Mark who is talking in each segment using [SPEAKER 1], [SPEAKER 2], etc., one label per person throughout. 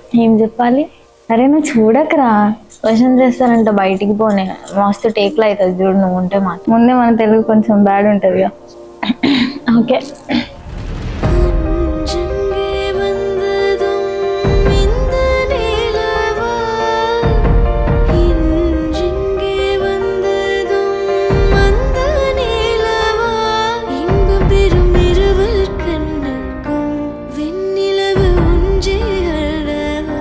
[SPEAKER 1] ఏం చెప్పాలి అరే నువ్వు చూడకరా క్వశ్చన్ చేస్తానంట బయటికి పోనే మస్తు టేక్లో అవుతుంది చూడు నువ్వు ఉంటే మాత్రం ముందే మన తెలుగు కొంచెం బ్యాడ్ ఉంటుంది ఓకే
[SPEAKER 2] அஞ்சங்கே வந்ததும் இந்த நிலவா இன்றெங்கே வந்ததும் அந்த நிலவா இன்பம் பெறும் இரவல் கண்ணுக்கும் வெண்ணிலவு ஒன்றே அல்லவா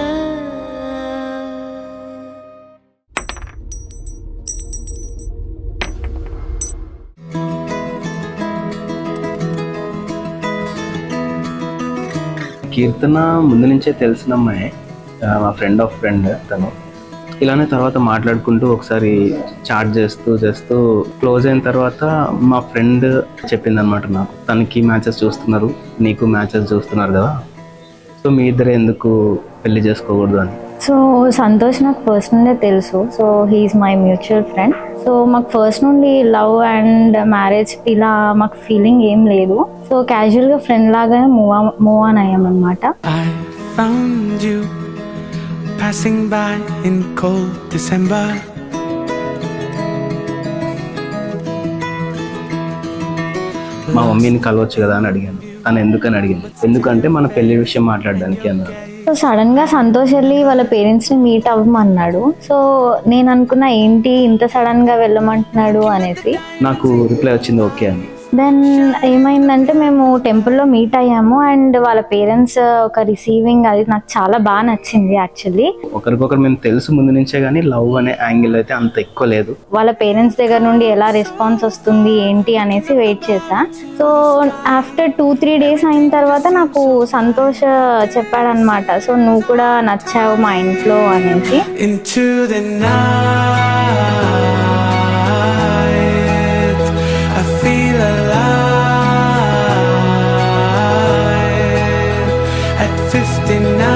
[SPEAKER 3] కీర్తన ముందు నుంచే తెలిసిన అమ్మాయి ఆ, మా ఫ్రెండ్ ఆఫ్ ఫ్రెండ్ తను ఇలానే తర్వాత మాట్లాడుకుంటూ ఒకసారి చాట్ చేస్తూ చేస్తూ క్లోజ్ అయిన తర్వాత మా ఫ్రెండ్ చెప్పింది అనమాట నాకు తనకి మ్యాచెస్ చూస్తున్నారు నీకు మ్యాచెస్ చూస్తున్నారు కదా సో మీ ఇద్దరు ఎందుకు పెళ్లి చేసుకోకూడదు అని
[SPEAKER 1] సో సంతోష్ నాకు ఫస్ట్ నుండే తెలుసు so he is my mutual friend so మాకు ఫస్ట్ నుండి లవ్ అండ్ మ్యారేజ్ ఇలా మాకు ఫీలింగ్ ఏం లేదు సో క్యాజువల్గా ఫ్రెండ్ లాగానే మూవ్ మూవ్ ఆన్ అయ్యామన్నమాట
[SPEAKER 4] I found you passing by in cold December.
[SPEAKER 3] మా మమ్మీని కలవచ్చు కదా అని అడిగాను తను ఎందుకని అడిగింది ఎందుకంటే మన పెళ్లి విషయం మాట్లాడడానికి అన్నారు
[SPEAKER 1] సో సడన్ గా సంతోష్ వెళ్ళి వాళ్ళ పేరెంట్స్ ని మీట్ అవ్వమన్నాడు సో నేను అనుకున్నా ఏంటి ఇంత సడన్ గా వెళ్ళమంటున్నాడు అనేసి
[SPEAKER 3] నాకు రిప్లై వచ్చింది ఓకే అని
[SPEAKER 1] దెన్ ఏమైందంటే మేము టెంపుల్లో మీట్ అయ్యాము అండ్ వాళ్ళ పేరెంట్స్ ఒక రిసీవింగ్ అది నాకు చాలా బాగా నచ్చింది యాక్చువల్లీ
[SPEAKER 3] ఒకరికొకరు మేము తెలుసు ముందు నుంచే కానీ లవ్ అనే యాంగిల్ అయితే అంత ఎక్కువ లేదు
[SPEAKER 1] వాళ్ళ పేరెంట్స్ దగ్గర నుండి ఎలా రెస్పాన్స్ వస్తుంది ఏంటి అనేసి వెయిట్ చేశా so after two three days అయిన తర్వాత నాకు సంతోష్ చెప్పాడనమాట సో నువ్వు కూడా నచ్చావు మా ఇంట్లో అనేసి
[SPEAKER 4] Into the night, I feel alive at 59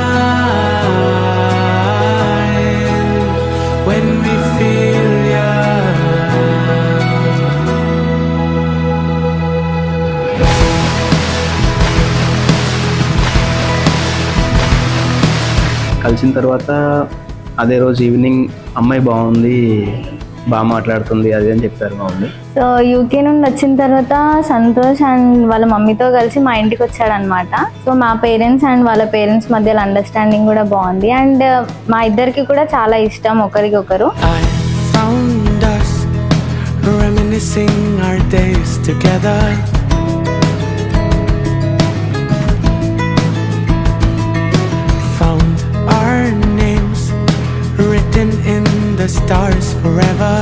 [SPEAKER 4] when we feel young.
[SPEAKER 3] కలిసిన తర్వాత అదే రోజు ఈవినింగ్ అమ్మాయి బాగుంది బాగా మాట్లాడుతుంది అది అని చెప్పారు మా మమ్మీ
[SPEAKER 1] సో యూకే నుండి వచ్చిన తర్వాత సంతోష్ అండ్ వాళ్ళ మమ్మీతో కలిసి మా ఇంటికి వచ్చాడనమాట సో మా పేరెంట్స్ అండ్ వాళ్ళ పేరెంట్స్ మధ్యలో అండర్స్టాండింగ్ కూడా బాగుంది అండ్ మా ఇద్దరికి కూడా చాలా ఇష్టం ఒకరికొకరు
[SPEAKER 4] I found us reminiscing our days together. Found our names written in the stars forever.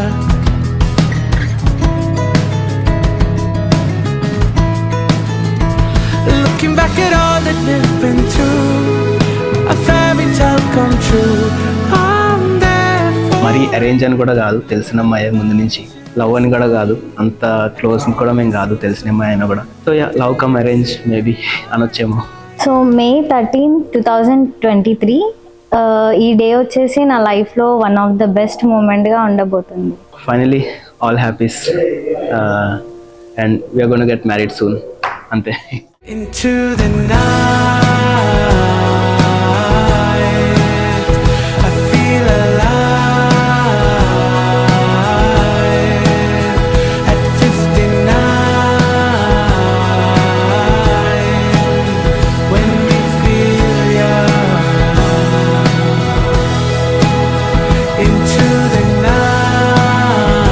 [SPEAKER 4] Looking back at all that we've been through, a fairy tale come true. I'm there for
[SPEAKER 3] మరి arrange అని కూడా కాదు తెలిసిన అమ్మాయి ముందు నుంచి love అని కూడా కాదు అంత క్లోజ్ కూడా మేము కాదు తెలిసిన అమ్మాయి అయినా కూడా so love come arrange maybe అనొచ్చేమో
[SPEAKER 1] so May thirteen two thousand twenty three ఈ డే వచ్చేసి నా లైఫ్లో వన్ ఆఫ్ ద బెస్ట్ మూమెంట్గా ఉండబోతుంది
[SPEAKER 3] finally all happies and we are gonna get married soon అంతే
[SPEAKER 4] into the night. I feel alive at 59 when we feel young. Into the night,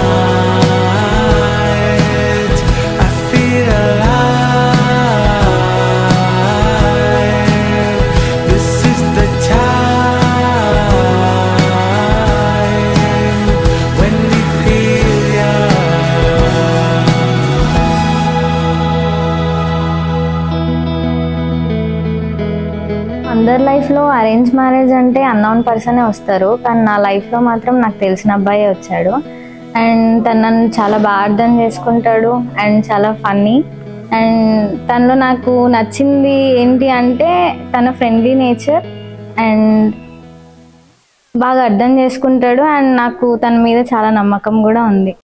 [SPEAKER 4] I feel alive. This is the time when we feel young.
[SPEAKER 1] అందరి లైఫ్లో arrange marriage అంటే unknown పర్సనే వస్తారు కానీ నా లైఫ్లో మాత్రం నాకు తెలిసిన అబ్బాయి వచ్చాడు అండ్ తను నన్ను చాలా బాగా అర్థం చేసుకుంటాడు అండ్ చాలా ఫన్నీ అండ్ తనలో నాకు నచ్చింది ఏంటి అంటే తన ఫ్రెండ్లీ నేచర్ అండ్ బాగా అర్థం చేసుకుంటాడు అండ్ నాకు తన మీద చాలా నమ్మకం కూడా ఉంది